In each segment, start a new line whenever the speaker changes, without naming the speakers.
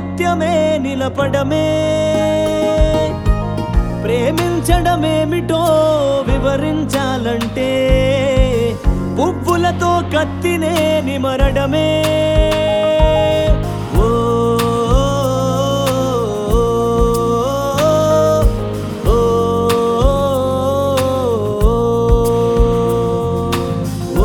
ముత్యమే నిలపడమే ప్రేమించడమేమిటో వివరించాలంటే పువ్వులతో కత్తినే నిమరడమే ఓ ఓ ఓ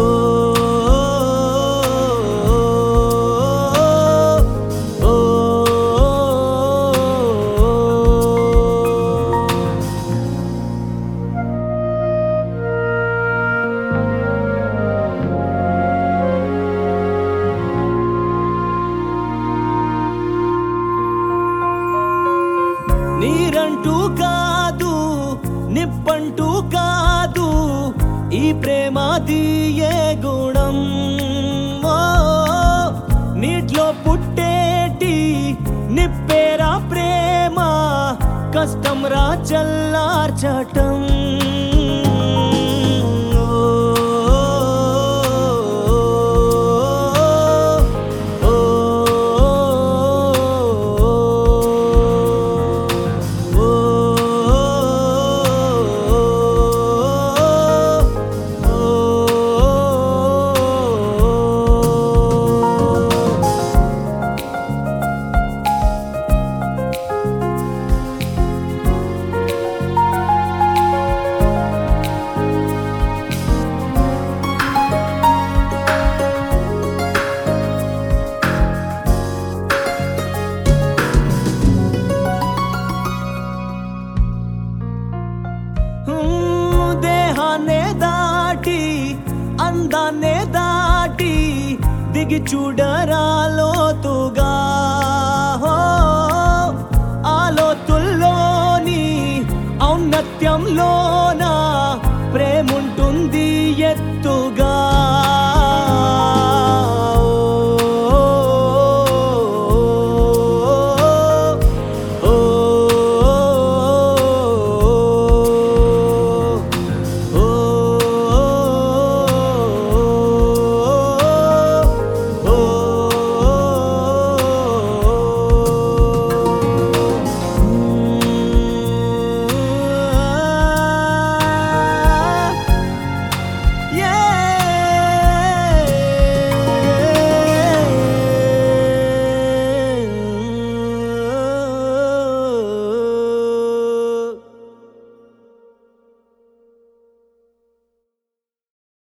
ఓ నీరంటూ కాదు నిప్పంటూ కాదు ఈ ప్రేమాది ఏ గుణం ఓ, నీటిలో పుట్టేటి నిప్పేరా ప్రేమ కష్టం రా చల్లార్చటం ఓ, హ్మ్, దేహాన్నే దాటి అందాన్నే దాటి దిగి చూడరాలోతుగా హో, ఆలోతుల్లోని ఔన్నత్యంలోన